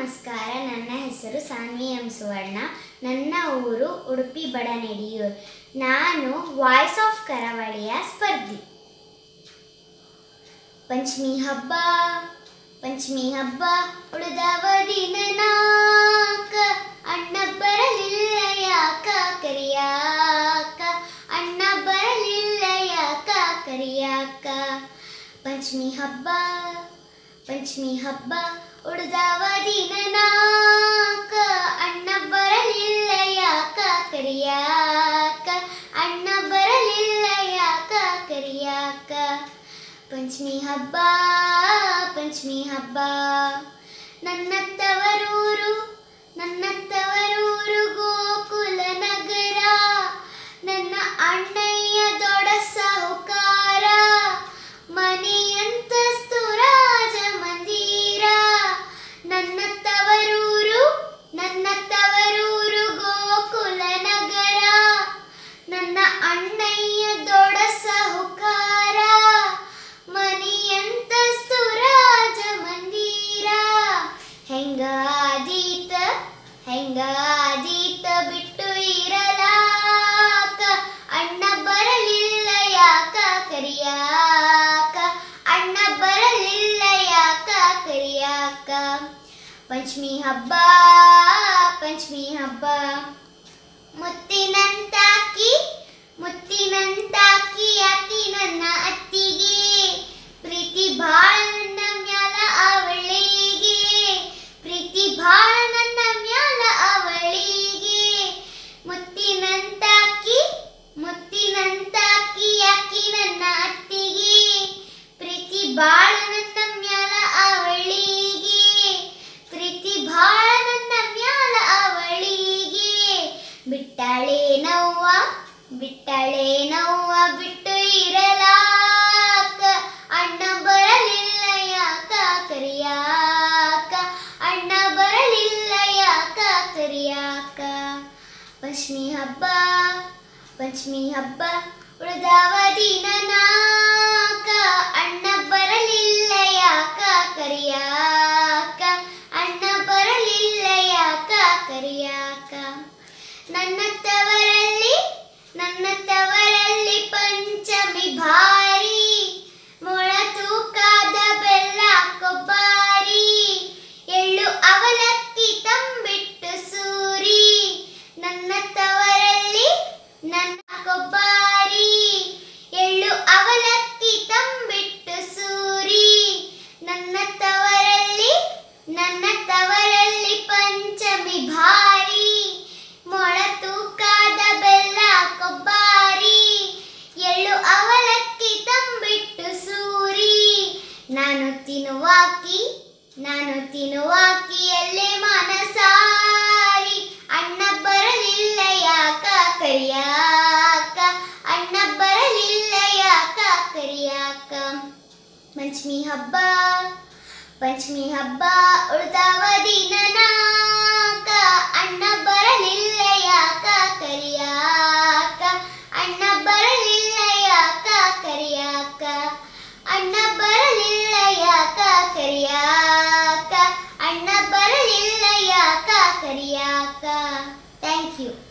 ನಮಸ್ಕಾರ ನನ್ನ ಹೆಸರು ಸಾನ್ವಿ ಎಂ ಸುವರ್ಣ ನನ್ನ ಊರು ಉಡುಪಿ ಬಡನೆಡಿಯೂರು ನಾನು ವಾಯ್ಸ್ ಆಫ್ ಕರಾವಳಿಯ ಸ್ಪರ್ಧಿ ಪಂಚಮಿ ಹಬ್ಬ ಪಂಚಮಿ ಹಬ್ಬ ಉಳಿದವ ದಿನ ನಾಕ ಅಣ್ಣ ಬರಲಿಲ್ಲ ಯಾಕ ಕರಿಯಾಕ ಅಣ್ಣ ಬರಲಿಲ್ಲ ಯಾಕ ಕರಿಯಾಕ ಪಂಚಮಿ ಹಬ್ಬ ಪಂಚಮಿ ಹಬ್ಬ ಉಳಿದವ ದಿನ ನಾಕ ಅಣ್ಣ ಬರಲಿಲ್ಲ ಯಾಕ ಕರಿಯಾಕ ಅಣ್ಣ ಬರಲಿಲ್ಲ ಯಾಕ ಕರಿಯಾಕ ಪಂಚಮಿ ಹಬ್ಬ ಪಂಚಮಿ ಹಬ್ಬ ನನ್ನ ತವರೂರು ನನ್ನ ತವರೂರು ಗೋಕುಲ ನಗರ ನನ್ನ ಅಣ್ಣಯ್ಯ ದೊಡ್ಡ ಸಾಹುಕಾರ ಮನೆಯಂತಸ್ತು ರಾಜ ಮಂದಿರ ನನ್ನ ತವರೂರು ನನ್ನ ತವರೂರು ಗೋಕುಲ ನಗರ ನನ್ನ ಅಣ್ಣಯ್ಯ ದೊಡ್ಡ ಸಾಹುಕಾರ ಮನೆಯಂತಸ್ತು ರಾಜ ಮಂದಿರ ಹೆಂಗಾದೀತ ಹೆಂಗಾದೀತ ಬಿಟ್ಟು ಇರಲಾಕ ಅಣ್ಣ ಬರಲಿಲ್ಲ ಯಾಕ ಕರಿಯಾಕ ಅಣ್ಣ ಬರಲಿಲ್ಲ ಯಾಕ ಕರಿಯಾಕ ಪಂಚಮಿ ಹಬ್ಬ ಪಂಚಮಿ ಹಬ್ಬ ಮುತ್ತಿನಂತಾಕಿ ಮುತ್ತಿನಂತಾಕಿ ಆಕಿ ನನ್ನ ಅತ್ತಿಗೆ ಪ್ರೀತಿ ಭಾಳ ನನ್ನ ಮ್ಯಾಲ ಅವಳಿಗೆ ಪ್ರೀತಿ ಭಾಳ ನನ್ನ ಮ್ಯಾಲ ಅವಳಿಗೆ ಮುತ್ತಿನಂತಾಕಿ ಮುತ್ತಿನಂತಾಕಿ ಆಕಿ ನನ್ನ ಅತ್ತಿಗೆ ಪ್ರೀತಿ ಭಾಳ ನನ್ನ ಮ್ಯಾಲ ಅವಳಿಗೆ ಪ್ರೀತಿ ಭಾಳ ನನ್ನ ಮ್ಯಾಲ ಅವಳಿಗೆ ಬಿಟ್ಟಾಳೆ ನವ್ವ ಬಿಟ್ಟಾಳೆ ನವ್ವ ಬಿಟ್ಟು ಇರಲಾಕ ಅಣ್ಣ ಬರಲಿಲ್ಲ ಯಾಕ ಕರಿಯಾಕ ಅಣ್ಣ ಬರಲಿಲ್ಲ ಯಾಕ ಕರಿಯಾಕ ಪಂಚಮಿ ಹಬ್ಬ ಪಂಚಮಿ ಹಬ್ಬ ಉಳಿದವ ದಿನ ನಾಕ ಅಣ್ಣ ಬರಲಿಲ್ಲ ಯಾಕ ಕರಿಯಾಕ ಅಣ್ಣ ಬರಲಿಲ್ಲ ಯಾಕ ಕರಿಯಾಕ ನನ್ನ ತವರಲ್ಲಿ ನನ್ನ ತವರಲ್ಲಿ ಪಂಚಮಿ ಭಾರಿ ಮೊಳ ತೂಕಾದ ಬೆಲ್ಲ ಕೊಬ್ಬಾರಿ ಎಳ್ಳು ಅವಲಕ್ಕಿ ತಂಬಿಟ್ಟು ಸೂರಿ ನನ್ನ ತವರಲ್ಲಿ ನನ್ನ ಕೊಬ್ಬಾರಿ ಎಳ್ಳು ಅವಲಕ್ಕಿ ತಂಬಿಟ್ಟು ಸೂರಿ ನನ್ನ ತವರಲ್ಲಿ ನನ್ನ ತವರಲ್ಲಿ ಪಂಚಮಿ ಭಾರಿ ಮೊಳ ತೂಕಾದ ಬೆಲ್ಲ ಕೊಬ್ಬಾರಿ ಎಳ್ಳು ಅವಲಕ್ಕಿ ತಂಬಿಟ್ಟು ಸೂರಿ ನಾನು ತಿನ್ನುವಾಕಿ ನಾನು ತಿನ್ನುವಾಕಿ ಎಲ್ಲೇ ಮನಸಾರಿ ಅಣ್ಣ ಬರಲಿಲ್ಲ ಯಾಕ ಕರಿಯಾಕ ಅಣ್ಣ ಬರಲಿಲ್ಲ ಯಾಕ ಕರಿಯಾಕ ಪಂಚಮಿ ಹಬ್ಬ ಪಂಚಮಿ ಹಬ್ಬ ಉಳಿದವ ದಿನ ನಾಕ ಅಣ್ಣ ಬರಲಿಲ್ಲ ಯಾಕ ಕರಿಯಾಕ ಅಣ್ಣ ಬರಲಿಲ್ಲ ಯಾಕ ಕರಿಯಾಕ ಅಣ್ಣ ಬರಲಿಲ್ಲ ಯಾಕ ಕರಿಯಾಕ ಅಣ್ಣ ಬರಲಿಲ್ಲ ಯಾಕ ಕರಿಯಾಕ ಥ್ಯಾಂಕ್ ಯು